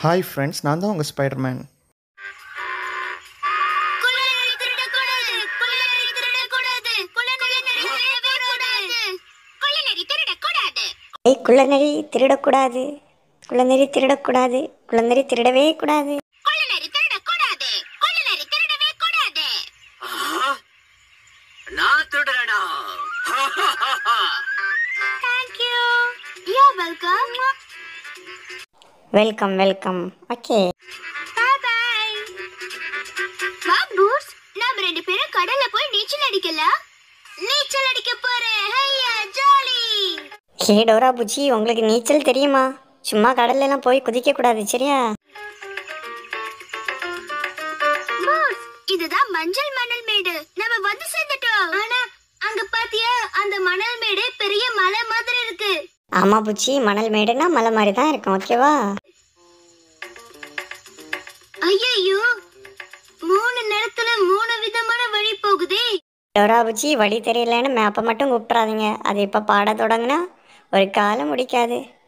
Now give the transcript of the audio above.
hi friends நான் தான் உங்கள் ஸ்பைடர்மேன் குள்ளநரி திருடக்கூடாது குள்ளநரி திருடக்கூடாது குள்ளநரி திருடவே கூடாது குள்ளநரி திருடக்கூடாது ஏய் குள்ளநரி திருடக்கூடாது குள்ளநரி திருடக்கூடாது குள்ளநரி திருடவே கூடாது குள்ளநரி திருடக்கூடாது குள்ளநரி திருடவே கூடாது நான் திருடுறேனா thank you you welcome welcome welcome okay bye bye வா பூஸ் நாம ரெண்டு பேரும் கடல்ல போய் நீச்சல் அடிக்கலாம் நீச்சல் அடிக்க போறேன் ஹையா ஜாலி ஹே டோரா பூச்சி உங்களுக்கு நீச்சல் தெரியுமா சும்மா கடல்ல எல்லாம் போய் குதிக்க கூடாது சரியா பூஸ் இதுதான் மஞ்சள் மணல் மேடு நம்ம வந்து சேர்ந்துட்டோம் ஆனா அங்க பாத்தியா அந்த மணல் மேடு பெரிய மலை மாதிரி இருக்கு ஆமா பூச்சி மணல் மேடுனா மலை மாதிரி தான் இருக்கும் ஓகேவா ஐயோ மூணு நேரத்துல மூணு விதமான வழி போகுதே டோரா பூச்சி வழி தெரியலன்னு மேப்பை மட்டும் கூப்பிட்றாதீங்க அது இப்போ பாட தொடங்குனா ஒரு காலம் முடிக்காது